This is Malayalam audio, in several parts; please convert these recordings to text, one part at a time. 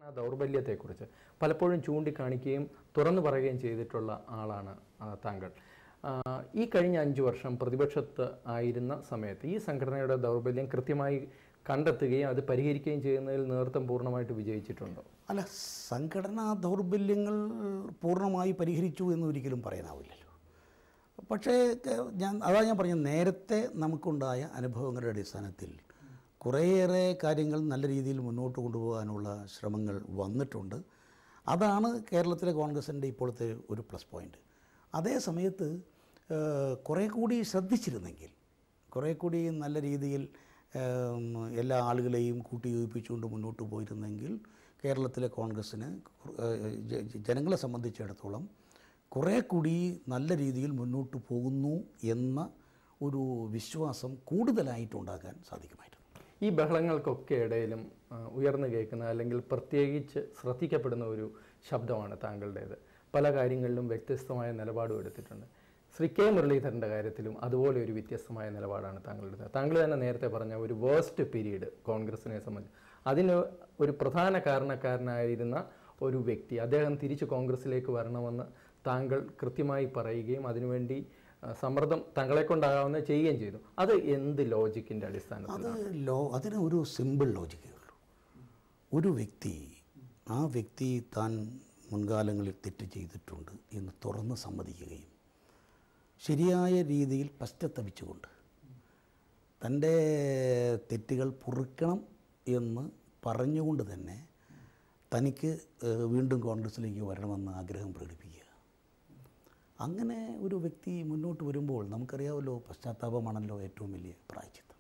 ദൗർബല്യത്തെക്കുറിച്ച് പലപ്പോഴും ചൂണ്ടിക്കാണിക്കുകയും തുറന്നു പറയുകയും ചെയ്തിട്ടുള്ള ആളാണ് ആ, താങ്കൾ ആ, ഈ കഴിഞ്ഞ അഞ്ചു വർഷം പ്രതിപക്ഷത്ത് ആയിരുന്ന സമയത്ത് ഈ സംഘടനയുടെ ദൗർബല്യം കൃത്യമായി കണ്ടെത്തുകയും അത് പരിഹരിക്കുകയും ചെയ്യുന്നതിൽ നേതൃത്വം പൂർണ്ണമായിട്ട് വിജയിച്ചിട്ടുണ്ടോ അല്ല സംഘടനാ ദൗർബല്യങ്ങൾ പൂർണ്ണമായി പരിഹരിച്ചു എന്ന് ഒരിക്കലും പറയാനാവില്ലല്ലോ പക്ഷേ ക- ഞാൻ അതാ ഞാൻ പറഞ്ഞത് നേരത്തെ നമുക്കുണ്ടായ അനുഭവങ്ങളുടെ അടിസ്ഥാനത്തിൽ കുറേയേറെ കാര്യങ്ങൾ നല്ല രീതിയിൽ മുന്നോട്ട് കൊണ്ടുപോകാനുള്ള ശ്രമങ്ങൾ വന്നിട്ടുണ്ട് അതാണ് കേരളത്തിലെ കോൺഗ്രസിൻ്റെ ഇപ്പോഴത്തെ ഒരു പ്ലസ് പോയിൻ്റ് അതേ സമയത്ത് ഏഹ്, കുറേ കൂടി ശ്രദ്ധിച്ചിരുന്നെങ്കിൽ കുറേ കൂടി നല്ല രീതിയിൽ ഏം, എല്ലാ ആളുകളെയും കൂട്ടിയോജിപ്പിച്ചുകൊണ്ട് മുന്നോട്ട് പോയിരുന്നെങ്കിൽ കേരളത്തിലെ കോൺഗ്രസ്സിന് കുറ- ഏഹ്, ജ- ജ- ജനങ്ങളെ സംബന്ധിച്ചിടത്തോളം കുറേ കൂടി നല്ല രീതിയിൽ മുന്നോട്ട് പോകുന്നു എന്ന ഒരു വിശ്വാസം കൂടുതലായിട്ടുണ്ടാക്കാൻ സാധിക്കുമായിരുന്നു ഈ ബഹളങ്ങൾക്കൊക്കെ ഇടയിലും ആ, ഉയർന്നു കേൾക്കുന്ന അല്ലെങ്കിൽ പ്രത്യേകിച്ച് ശ്രദ്ധിക്കപ്പെടുന്ന ഒരു ശബ്ദമാണ് താങ്കളുടേത് പല കാര്യങ്ങളിലും വ്യത്യസ്തമായ നിലപാടും എടുത്തിട്ടുണ്ട് ശ്രീ കെ മുരളീധരൻ്റെ കാര്യത്തിലും അതുപോലെ ഒരു വ്യത്യസ്തമായ നിലപാടാണ് താങ്കളുടേത് താങ്കൾ തന്നെ നേരത്തെ പറഞ്ഞ ഒരു വേസ്റ്റ് പീരീഡ് കോൺഗ്രസിനെ സംബന്ധിച്ച് അതിന് ഒരു പ്രധാന കാരണക്കാരനായിരുന്ന ഒരു വ്യക്തി അദ്ദേഹം തിരിച്ച് കോൺഗ്രസിലേക്ക് വരണമെന്ന് താങ്കൾ കൃത്യമായി പറയുകയും അതിനുവേണ്ടി ആ, സമ്മർദ്ദം തങ്ങളെ കൊണ്ടാകാവുന്ന ചെയ്യുകയും ചെയ്തു അത് എന്ത് ലോജിക്കിൻ്റെ അടിസ്ഥാനത്തിൽ അത് ലോ അതിന് ഒരു സിമ്പിൾ ലോജിക്കേ ഉള്ളൂ ഒരു വ്യക്തി ആ വ്യക്തി താൻ മുൻകാലങ്ങളിൽ തെറ്റ് ചെയ്തിട്ടുണ്ട് എന്ന് തുറന്ന് സമ്മതിക്കുകയും ശരിയായ രീതിയിൽ പശ്ചാത്തപിച്ചുകൊണ്ട് തൻ്റെ തെറ്റുകൾ പൊറുക്കണം എന്ന് പറഞ്ഞുകൊണ്ട് തന്നെ തനിക്ക് ഏഹ്, വീണ്ടും കോൺഗ്രസ്സിലേക്ക് വരണമെന്ന് ആഗ്രഹം പ്രകടിപ്പിക്കുക അങ്ങനെ ഒരു വ്യക്തി മുന്നോട്ട് വരുമ്പോൾ നമുക്കറിയാമല്ലോ പശ്ചാത്താപമാണല്ലോ ഏറ്റവും വലിയ പ്രായച്ചിത്തം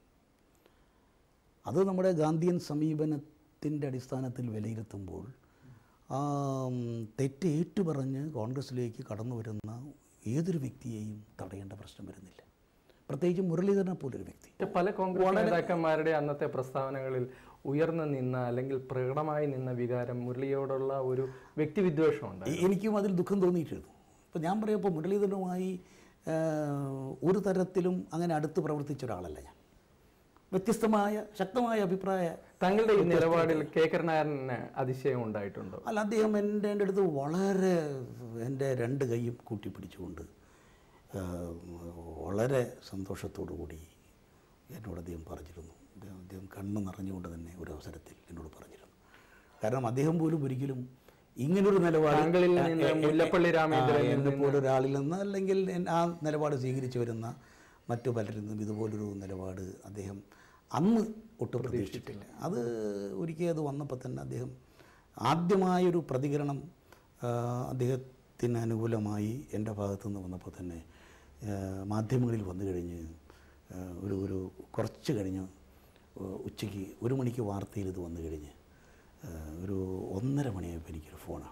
അത് നമ്മുടെ ഗാന്ധിയൻ സമീപനത്തിൻ്റെ അടിസ്ഥാനത്തിൽ വിലയിരുത്തുമ്പോൾ ആം, തെറ്റ് ഏറ്റുപറഞ്ഞ് കോൺഗ്രസ്സിലേക്ക് കടന്നു വരുന്ന ഏതൊരു വ്യക്തിയെയും തടയേണ്ട പ്രശ്നം വരുന്നില്ല പ്രത്യേകിച്ച് മുരളീധരനെ പോലൊരു വ്യക്തി പക്ഷെ പല കോൺഗ്രസ് നേതാക്കന്മാരുടെ അന്നത്തെ പ്രസ്താവനകളിൽ ഉയർന്നു നിന്ന അല്ലെങ്കിൽ പ്രകടമായി നിന്ന വികാരം മുരളിയോടുള്ള ഒരു വ്യക്തിവിദ്വേഷമുണ്ട് എ- എനിക്കും അതിൽ ദുഃഖം തോന്നിയിട്ടിരുന്നു ഇപ്പം ഞാൻ പറയുമ്പോൾ മുരളീധരനുമായി ആ, ഒരു തരത്തിലും അങ്ങനെ അടുത്ത് പ്രവർത്തിച്ച ഒരാളല്ല ഞാൻ വ്യത്യസ്തമായ ശക്തമായ അഭിപ്രായ താങ്കളുടെ ഈ നിലപാടിൽ കെ കരുണാകരന് അതിശയം ഉണ്ടായിട്ടുണ്ടോ അല്ല അദ്ദേഹം എൻ്റെ എൻ്റെ അടുത്ത് വളരെ എൻ്റെ രണ്ട് കൈയും കൂട്ടിപ്പിടിച്ചുകൊണ്ട് ആ, വളരെ സന്തോഷത്തോടു കൂടി എന്നോട് അദ്ദേഹം പറഞ്ഞിരുന്നു അദ്ദേഹം അദ്ദേഹം കണ്ണ് നിറഞ്ഞുകൊണ്ട് തന്നെ ഒരു അവസരത്തിൽ എന്നോട് പറഞ്ഞിരുന്നു കാരണം അദ്ദേഹം പോലും ഒരിക്കലും ഇങ്ങനൊരു നിലപാട് താങ്കളിൽ നിന്ന് മുല്ലപ്പള്ളി രാമചന്ദ്രനിൽ ആ, എന്നെ പോലൊരാളിൽ നിന്ന് അല്ലെങ്കിൽ എൻ- ആ നിലപാട് സ്വീകരിച്ചു വരുന്ന മറ്റു പലരിൽ നിന്നും ഇതുപോലൊരു നിലപാട് അദ്ദേഹം അന്ന് ഒട്ടും പ്രതീക്ഷിച്ചിട്ടില്ല അത് ഒരിക്കൽ അത് വന്നപ്പോൾ തന്നെ അദ്ദേഹം ആദ്യമായൊരു പ്രതികരണം ആ, അദ്ദേഹത്തിന് അനുകൂലമായി എൻ്റെ ഭാഗത്തു നിന്ന് വന്നപ്പോൾ തന്നെ ആ, മാധ്യമങ്ങളിൽ വന്നു കഴിഞ്ഞ് ആ, ഒരു ഒരു കുറച്ച് കഴിഞ്ഞ് ആ, ഉച്ചയ്ക്ക് ഒരു മണിക്ക് വാർത്തയിൽ ഇത് വന്നു കഴിഞ്ഞ് ആ, ഒരു ഒന്നര മണിയായപ്പോൾ എനിക്കൊരു ഫോണാണ്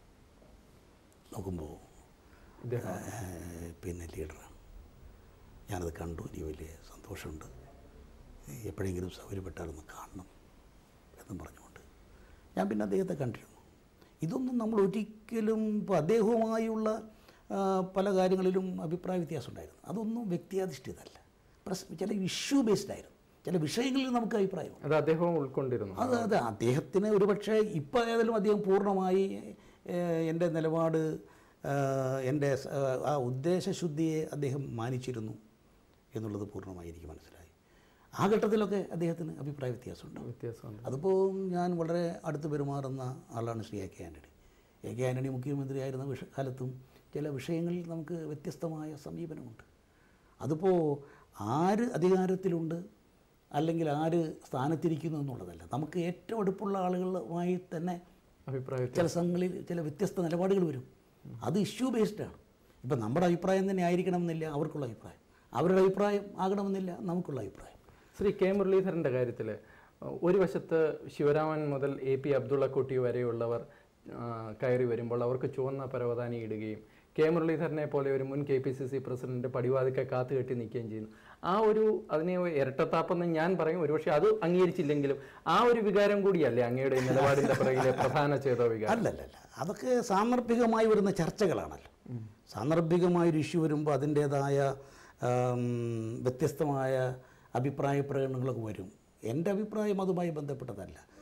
നോക്കുമ്പോൾ ഇദ്ദേഹം ഏഹ് പിന്നെ ലീഡറാണ് ഞാനത് കണ്ടു എനിക്ക് വലിയ സന്തോഷമുണ്ട് എപ്പോഴെങ്കിലും സൗകര്യപ്പെട്ടാലൊന്ന് കാണണം എന്നും പറഞ്ഞുകൊണ്ട് ഞാൻ പിന്നെ അദ്ദേഹത്തെ കണ്ടിരുന്നു ഇതൊന്നും നമ്മൾ ഒരിക്കലും ഇപ്പോൾ അദ്ദേഹവുമായുള്ള ആ, പല കാര്യങ്ങളിലും അഭിപ്രായ വ്യത്യാസം ഉണ്ടായിരുന്നു അതൊന്നും വ്യക്തിയാധിഷ്ഠിതമല്ല പ്രസ് ചില ഇഷ്യൂ ബേസ്ഡ് ആയിരുന്നു ചില വിഷയങ്ങളിൽ നമുക്ക് അഭിപ്രായമുണ്ട് അത് അദ്ദേഹവും ഉൾക്കൊണ്ടിരുന്നു അത് അത് അദ്ദേഹത്തിന് ഒരുപക്ഷെ ഇപ്പോൾ ഏതായാലും അദ്ദേഹം പൂർണ്ണമായി ഏഹ്, എൻ്റെ നിലപാട് ഏഹ്, എൻ്റെ സ- ആ ഉദ്ദേശശുദ്ധിയെ അദ്ദേഹം മാനിച്ചിരുന്നു എന്നുള്ളത് പൂർണ്ണമായി എനിക്ക് മനസ്സിലായി ആ ഘട്ടത്തിലൊക്കെ അദ്ദേഹത്തിന് അഭിപ്രായ വ്യത്യാസമുണ്ട് വ്യത്യാസമുണ്ട് അതിപ്പോൾ ഞാൻ വളരെ അടുത്ത് പെരുമാറുന്ന ആളാണ് ശ്രീ എ കെ ആൻ്റണി എ കെ ആൻ്റണി മുഖ്യമന്ത്രിയായിരുന്ന വിഷ കാലത്തും ചില വിഷയങ്ങളിൽ നമുക്ക് വ്യത്യസ്തമായ സമീപനമുണ്ട് അതിപ്പോൾ ആര് അധികാരത്തിലുണ്ട് അല്ലെങ്കിൽ ആര് സ്ഥാനത്തിരിക്കുന്നു എന്നുള്ളതല്ല നമുക്ക് ഏറ്റവും അടുപ്പുള്ള ആളുകളുമായി തന്നെ അഭിപ്രായ ചില സ്ഥലങ്ങളിൽ ചില വ്യത്യസ്ത നിലപാടുകൾ വരും അത് ഇഷ്യൂ ബേസ്ഡാണ് ഇപ്പം നമ്മുടെ അഭിപ്രായം തന്നെ ആയിരിക്കണമെന്നില്ല അവർക്കുള്ള അഭിപ്രായം അവരുടെ അഭിപ്രായം ആകണമെന്നില്ല നമുക്കുള്ള അഭിപ്രായം ശ്രീ കെ മുരളീധരൻ്റെ കാര്യത്തിൽ ഒരു വശത്ത് ശിവരാമൻ മുതൽ എ പി അബ്ദുള്ളക്കുട്ടി വരെയുള്ളവർ ആ, കയറി വരുമ്പോൾ അവർക്ക് ചുവന്ന പരവതാനി ഇടുകയും കെ മുരളീധരനെ പോലെ ഒരു മുൻ കെ പി സി സി പ്രസിഡന്റ് പടിവാതിക്കെ കാത്തു കെട്ടി നിൽക്കുകയും ചെയ്യുന്നു ആ ഒരു അതിനെ ഇരട്ടത്താപ്പെന്ന് ഞാൻ പറയും ഒരുപക്ഷെ അത് അംഗീകരിച്ചില്ലെങ്കിലും ആ ഒരു വികാരം കൂടിയല്ലേ അങ്ങയുടെ ഈ നിലപാടിന്റെ പിറകിലെ പ്രധാന ചേതോ വികാരം അല്ലല്ലല്ല അതൊക്കെ സാന്ദർഭികമായി വരുന്ന ചർച്ചകളാണല്ലോ സാന്ദർഭികമായൊരു ഇഷ്യൂ വരുമ്പോൾ അതിൻ്റേതായ ആം, വ്യത്യസ്തമായ അഭിപ്രായ പ്രകടനങ്ങളൊക്കെ വരും എൻ്റെ അഭിപ്രായം അതുമായി ബന്ധപ്പെട്ടതല്ല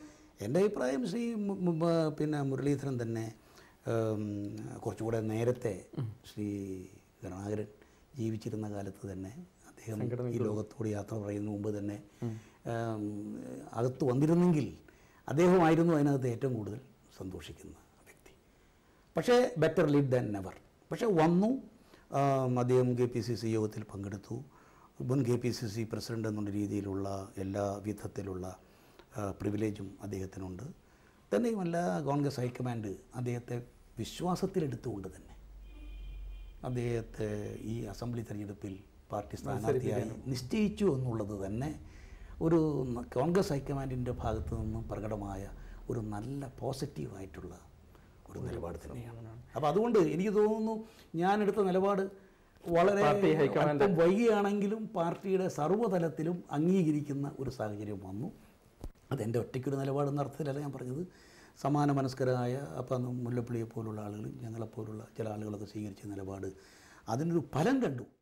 എൻ്റെ അഭിപ്രായം ശ്രീ മു- മു- മ- പിന്നെ മുരളീധരൻ തന്നെ ഉം, കുറച്ചുകൂടെ നേരത്തെ ശ്രീ കരുണാകരൻ ജീവിച്ചിരുന്ന കാലത്ത് തന്നെ അദ്ദേഹം ഈ ലോകത്തോട് യാത്ര പറയുന്ന മുമ്പ് തന്നെ ഉം, അകത്ത് വന്നിരുന്നെങ്കിൽ അദ്ദേഹമായിരുന്നു അതിനകത്ത് ഏറ്റവും കൂടുതൽ സന്തോഷിക്കുന്ന വ്യക്തി പക്ഷേ ബെറ്റർ ലീഡ് ദാൻ നെവർ പക്ഷേ വന്നു ആം, അദ്ദേഹം കെ പി സി സി യോഗത്തിൽ പങ്കെടുത്തു മുൻ കെ പി സി സി പ്രസിഡന്റ് എന്നുള്ള രീതിയിലുള്ള എല്ലാ വിധത്തിലുള്ള പ്രിവിലേജും അദ്ദേഹത്തിനുണ്ട് തന്നെയുമല്ല കോൺഗ്രസ് ഹൈക്കമാൻഡ് അദ്ദേഹത്തെ വിശ്വാസത്തിലെടുത്തുകൊണ്ട് തന്നെ അദ്ദേഹത്തെ ഈ അസംബ്ലി തെരഞ്ഞെടുപ്പിൽ പാർട്ടി സ്ഥാനാർത്ഥിയായി നിശ്ചയിച്ചു എന്നുള്ളത് തന്നെ ഒരു ന- കോൺഗ്രസ് ഹൈക്കമാൻഡിൻ്റെ ഭാഗത്തു നിന്നും പ്രകടമായ ഒരു നല്ല പോസിറ്റീവായിട്ടുള്ള ഒരു നിലപാട് തന്നെയാണ് അപ്പോൾ അതുകൊണ്ട് എനിക്ക് തോന്നുന്നു ഞാനെടുത്ത നിലപാട് വളരെ പാർട്ടി ഹൈക്കമാൻഡ് അല്പം വൈകിയാണെങ്കിലും പാർട്ടിയുടെ സർവ്വതലത്തിലും അംഗീകരിക്കുന്ന ഒരു സാഹചര്യം വന്നു അതെൻ്റെ ഒറ്റയ്ക്കൊരു നിലപാടെന്ന അർത്ഥത്തിലല്ല ഞാൻ പറഞ്ഞത് സമാന മനസ്കരായ അപ്പം മുല്ലപ്പള്ളിയെ പോലുള്ള ആളുകളും ഞങ്ങളെപ്പോലുള്ള ചില ആളുകളൊക്കെ സ്വീകരിച്ച നിലപാട് അതിനൊരു ഫലം കണ്ടു